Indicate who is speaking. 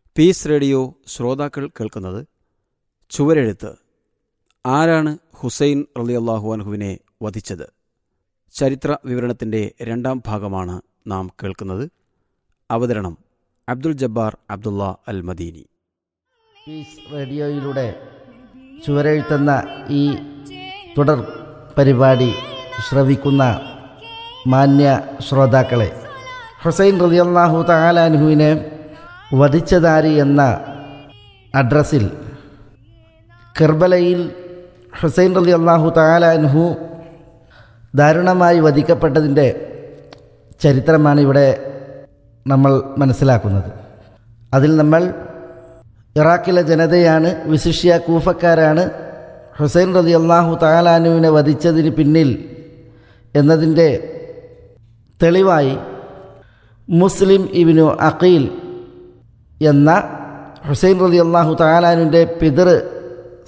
Speaker 1: piece radio ശ്രോതാക്കൾ കേൾക്കുന്നത് ചുവരെഴുത്ത് ആരാണ് ഹുസൈൻ റളിയല്ലാഹു അൻഹുവിനെ വധിച്ചത് ചരിത്ര വിവരണത്തിൻ്റെ രണ്ടാം ഭാഗമാണ് നാം കേൾക്കുന്നത് അവതരണം അബ്ദുൽ ജബ്ബാർ അബ്ദുള്ള അൽ മദീനി
Speaker 2: പീസ് റേഡിയോയിലൂടെ ചുവരെഴുത്തുന്ന ഈ തുടർ പരിപാടി ശ്രവിക്കുന്ന മാന്യ ശ്രോതാക്കളെ ഹുസൈൻ റളിയല്ലാഹു തആലാൻഹുവിനെ വധിച്ചതാരി എന്ന അഡ്രസ്സിൽ കെർബലയിൽ ഹുസൈൻ റളിയല്ലാഹു തആലാൻഹു ദാരുണമായി വധിക്കപ്പെട്ടതിൻ്റെ ചരിത്രമാണ് ഇവിടെ നമ്മൾ മനസ്സിലാക്കുന്നത് അതിൽ നമ്മൾ ഇറാഖിലെ ജനതയാണ് വിശിഷ്യ കൂഫക്കാരാണ് ഹുസൈൻ റതി അള്ളാഹു താലാനുവിനെ വധിച്ചതിന് പിന്നിൽ എന്നതിൻ്റെ തെളിവായി മുസ്ലിം ഇബിനു അഖീൽ എന്ന ഹുസൈൻ റതി അള്ളാഹു താലാനുവിൻ്റെ പിതൃ